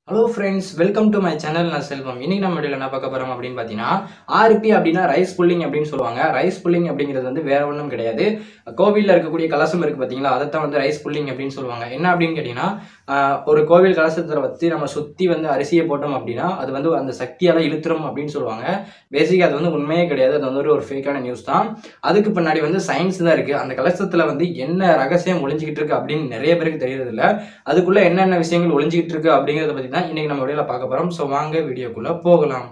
hello friends welcome to my channel நான் செல்வம் இன்னைக்கு நம்ம வீடியோவில் என்ன பார்க்க போகிறோம் அப்படின்னு பார்த்தீங்கன்னா ஆர்பி அப்படின்னா ரைஸ் புல்லிங் அப்படின்னு சொல்லுவாங்க ரைஸ் புல்லிங் அப்படிங்கிறது வந்து வேற ஒன்றும் கிடையாது கோவிலில் இருக்கக்கூடிய கலசம் இருக்குது பார்த்தீங்களா அதைத்தான் வந்து ரைஸ் புல்லிங் அப்படின்னு சொல்லுவாங்க என்ன அப்படின்னு கேட்டிங்கன்னா ஆஹ், ஒரு கோவில் கலசத்தில் வச்சு நம்ம சுற்றி வந்து அரிசியை போட்டோம் அப்படின்னா அது வந்து அந்த சக்தியால் இழுத்துரும் அப்படின்னு சொல்லுவாங்க பேசிக்காக அது வந்து உண்மையே கிடையாது அது வந்து ஒரு ஃபேக்கான நியூஸ் தான் அதுக்கு பின்னாடி வந்து சயின்ஸ் தான் இருக்குது அந்த கலசத்தில் வந்து என்ன ரகசியம் ஒளிஞ்சிக்கிட்டு இருக்கு அப்படின்னு நிறைய பேருக்கு தெரியறதில்ல அதுக்குள்ள என்னென்ன விஷயங்கள் ஒளிஞ்சிக்கிட்டு இருக்கு அப்படிங்கிறத பத்தி தான் இன்னைக்கு நம்ம வீடியோல பார்க்க போறோம் ஸோ வாங்க வீடியோக்குள்ள போகலாம்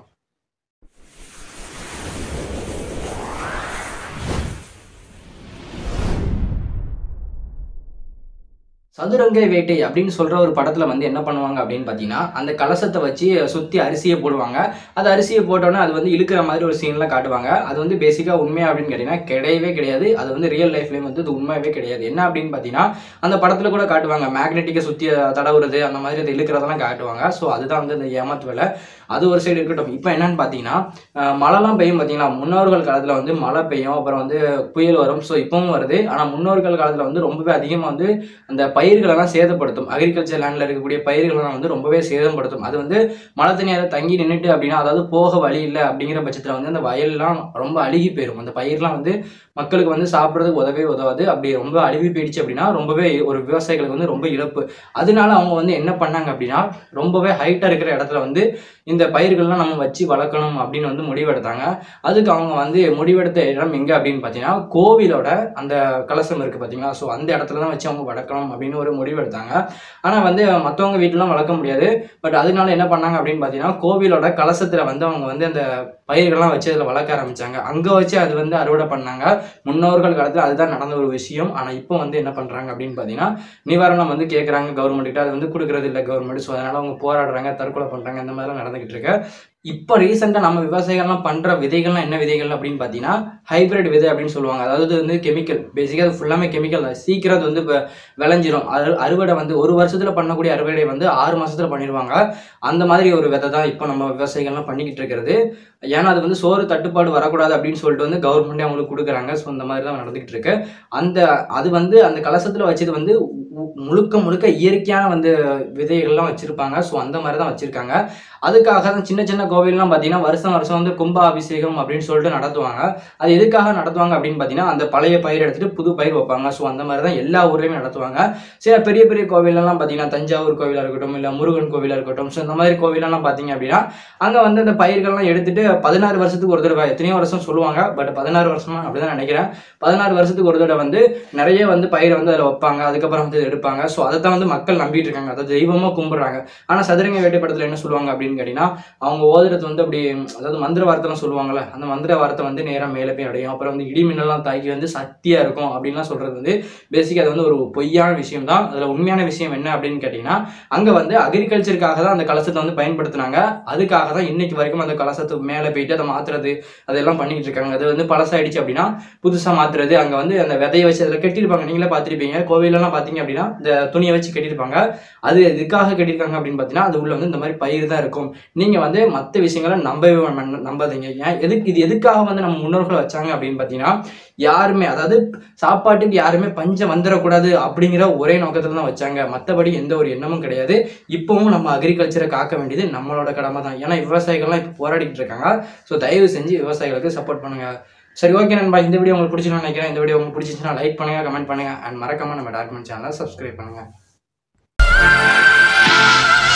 சதுரங்கை வேட்டை அப்படின்னு சொல்ற ஒரு படத்துல வந்து என்ன பண்ணுவாங்க அப்படின்னு பார்த்தீங்கன்னா அந்த கலசத்தை வச்சு சுத்தி அரிசியை போடுவாங்க அது அரிசியை போட்டோன்னே அது வந்து இழுக்கிற மாதிரி ஒரு சீன்லாம் காட்டுவாங்க அது வந்து பேசிக்கா உண்மையா அப்படின்னு கேட்டீங்கன்னா கிடையவே கிடையாது அது வந்து ரியல் லைஃப்லயும் வந்து இது உண்மையாவே கிடையாது என்ன அப்படின்னு பார்த்தீங்கன்னா அந்த படத்துல கூட காட்டுவாங்க மேக்னெட்டிக்கை சுத்தி தடவுறது அந்த மாதிரி அதை இழுக்கிறதெல்லாம் காட்டுவாங்க ஸோ அதுதான் வந்து இந்த ஏமாத்து வேலை அது ஒரு சைடு இருக்கட்டும் இப்போ என்னன்னு பார்த்தீங்கன்னா அஹ், மழைலாம் பெய்யும் பார்த்தீங்களா முன்னோர்கள் காலத்தில் வந்து மழை பெய்யும் அப்புறம் வந்து புயல் வரும் ஸோ இப்பவும் வருது ஆனால் முன்னோர்கள் காலத்தில் வந்து ரொம்பவே அதிகமாக வந்து அந்த பயிர்களெல்லாம் சேதப்படுத்தும் அக்ரிகல்ச்சர் லேண்டில் இருக்கக்கூடிய பயிர்களெல்லாம் வந்து ரொம்பவே சேதப்படுத்தும் அது வந்து மழை தண்ணியால் தங்கி நின்றுட்டு அப்படின்னா அதாவது போக வழி இல்லை அப்படிங்கிற பட்சத்தில் வந்து அந்த வயல்லாம் ரொம்ப அழுகி போயிடும் அந்த பயிர்லாம் வந்து மக்களுக்கு வந்து சாப்பிட்றதுக்கு உதவே உதவாது அப்படி ரொம்ப அழுகி போயிடுச்சு அப்படின்னா ரொம்பவே ஒரு விவசாயிகளுக்கு வந்து ரொம்ப இழப்பு அதனால அவங்க வந்து என்ன பண்ணாங்க அப்படின்னா ரொம்பவே ஹைட்டாக இருக்கிற இடத்துல வந்து இந்த பயிர்கள்லாம் நம்ம வச்சு வளர்க்கணும் அப்படின்னு வந்து முடிவெடுத்தாங்க அதுக்கு அவங்க வந்து முடிவெடுத்த இடம் எங்கே அப்படின்னு பார்த்தீங்கன்னா கோவிலோட அந்த கலசம் இருக்குது பார்த்தீங்களா ஸோ அந்த இடத்துல தான் வச்சு அவங்க வளர்க்கணும் அப்படின்னு ஒரு முடிவெடுத்தாங்க ஆனால் வந்து மற்றவங்க வீட்டிலாம் வளர்க்க முடியாது பட் அதனால என்ன பண்ணாங்க அப்படின்னு பார்த்தீங்கன்னா கோவிலோட கலசத்தில் வந்து அவங்க வந்து அந்த பயிர்கள்லாம் வச்சு அதில் வளர்க்க ஆரம்பிச்சாங்க அங்கே வச்சு அது வந்து அறுவடை பண்ணாங்க முன்னோர்கள் காலத்தில் அதுதான் நடந்த ஒரு விஷயம் ஆனால் இப்போ வந்து என்ன பண்ணுறாங்க அப்படின்னு பார்த்தீங்கன்னா நிவாரணம் வந்து கேட்குறாங்க கவர்மெண்ட்டு அது வந்து கொடுக்குறது இல்லை கவர்மெண்ட் ஸோ அதனால் அவங்க போராடுறாங்க தற்கொலை பண்ணுறாங்க இந்த மாதிரிலாம் நடந்துகிட்டு இருக்கு இப்போ ரீசெண்டாக நம்ம விவசாயிகள்லாம் பண்ணுற விதைகள்லாம் என்ன விதைகள் அப்படின்னு பார்த்தீங்கன்னா ஹைபிரிட் விதை அப்படின்னு சொல்லுவாங்க அதாவது வந்து கெமிக்கல் பேசிக்காக அது ஃபுல்லாமே கெமிக்கல் தான் சீக்கிரம் அது வந்து இப்போ விளைஞ்சிரும் அறு அறுவடை வந்து ஒரு வருஷத்தில் பண்ணக்கூடிய அறுவடை வந்து ஆறு மாசத்துல பண்ணிடுவாங்க அந்த மாதிரி ஒரு விதை தான் இப்போ நம்ம விவசாயிகள்லாம் பண்ணிக்கிட்டு இருக்கிறது ஏன்னா அது வந்து சோறு தட்டுப்பாடு வரக்கூடாது அப்படின்னு சொல்லிட்டு வந்து கவர்மெண்டே அவங்களுக்கு கொடுக்குறாங்க ஸோ இந்த மாதிரி தான் நடந்துகிட்டு இருக்கு அந்த அது வந்து அந்த கலசத்தில் வச்சது வந்து உ- முழுக்க முழுக்க இயற்கையான வந்து விதைகள்லாம் வச்சிருப்பாங்க ஸோ அந்த மாதிரி தான் வச்சிருக்காங்க அதுக்காக தான் சின்ன சின்ன கோவில்லாம் பார்த்தீங்கன்னா வருஷம் வருஷம் வந்து கும்ப அபிஷேகம் அப்படின்னு சொல்லிட்டு நடத்துவாங்க அது எதுக்காக நடத்துவாங்க அப்படின்னு பார்த்தீங்கன்னா அந்த பழைய பயிர் எடுத்துட்டு புது பயிர் வைப்பாங்க ஸோ அந்த மாதிரி தான் எல்லா ஊர்லேயுமே நடத்துவாங்க சில பெரிய பெரிய கோவிலெல்லாம் பார்த்தீங்கன்னா தஞ்சாவூர் கோவிலாக இருக்கட்டும் இல்லை முருகன் கோவிலாக இருக்கட்டும் ஸோ இந்த மாதிரி கோவிலெல்லாம் பார்த்தீங்க அப்படின்னா அங்கே வந்து அந்த பயிர்கள்லாம் எடுத்துட்டு பதினாறு வருஷத்துக்கு ஒரு தடவை எத்தனையோ வருஷம் சொல்லுவாங்க பட் பதினாறு வருஷமா அப்படிதான் நினைக்கிறேன் பதினாறு வருஷத்துக்கு ஒரு தடவை வந்து நிறைய வந்து பயிரை வந்து அதில் வைப்பாங்க அதுக்கப்புறம் வந்து இதை எடுப்பாங்க ஸோ அதை தான் வந்து மக்கள் நம்பிட்டு இருக்காங்க அதை தெய்வமாக கும்பிடுறாங்க ஆனால் சதுரங்க வேட்டை படத்தில் என்ன சொல்லுவாங்க அப்படின்னு கேட்டிங்கன்னா அவங்க ஓதுறது வந்து அப்படி அதாவது மந்திர வார்த்தைலாம் சொல்லுவாங்கல்ல அந்த மந்திர வார்த்தை வந்து நேராக மேலே போய் அடையும் அப்புறம் வந்து இடி மின்னலாம் தாக்கி வந்து சக்தியாக இருக்கும் அப்படின்லாம் சொல்கிறது வந்து பேசிக்காக அது வந்து ஒரு பொய்யான விஷயம் தான் அதில் உண்மையான விஷயம் என்ன அப்படின்னு கேட்டிங்கன்னா அங்கே வந்து அக்ரிகல்ச்சருக்காக தான் அந்த கலசத்தை வந்து பயன்படுத்தினாங்க அதுக்காக தான் இன்னைக்கு வரைக்கும் அந்த கலசத்துக்கு மேலே போயிட்டு அதை மாற்றுறது அதெல்லாம் பண்ணிட்டு இருக்காங்க அது வந்து பழசாயிடுச்சு அப்படின்னா புதுசாக மாற்றுறது அங்கே வந்து அந்த விதையை வச்சு அதில் கட்டியிருப்பாங்க நீங்களே பார்த்துருப்பீங்க கோவிலெல்லாம் பார்த்தீங்க அப்படின்னா இந்த துணியை வச்சு கட்டியிருப்பாங்க அது எதுக்காக கட்டியிருக்காங்க அப்படின்னு பார்த்தீங்கன்னா அது உள்ள வந்து இந்த மாதிரி பயிர் தான் இருக்கும் நீங்கள் வந்து மற்ற விஷயங்களை நம்பவே வேணாம், நம்பாதீங்க ஏன் எதுக்கு இது எதுக்காக வந்து நம்ம முன்னோர்கள் வச்சாங்க அப்படின்னு பார்த்தீங்கன்னா யாருமே அதாவது சாப்பாட்டுக்கு யாருமே பஞ்சம் வந்துடக்கூடாது அப்படிங்கிற ஒரே நோக்கத்தில் தான் வச்சாங்க மற்றபடி எந்த ஒரு எண்ணமும் கிடையாது இப்போவும் நம்ம அக்ரிகல்ச்சரை காக்க வேண்டியது நம்மளோட கடமை தான் ஏன்னா விவசாயிகள்லாம் இப்போ போராடிட்டு இருக்காங்க ஸோ தயவு செஞ்சு விவசாயிகளுக்கு சப்போர்ட் பண்ணுங்க சரி ஓகே நண்பா இந்த வீடியோ உங்களுக்கு பிடிச்சிருன்னு நினைக்கிறேன் இந்த வீடியோ உங்களுக்கு பிடிச்சிச்சுன்னா லைக் பண்ணுங்க கமெண்ட் பண்ணுங்க அண்ட் மறக்காம நம்ம டாக்குமெண்ட் சேனலை சப்ஸ்கிரைப் பண்ணுங்க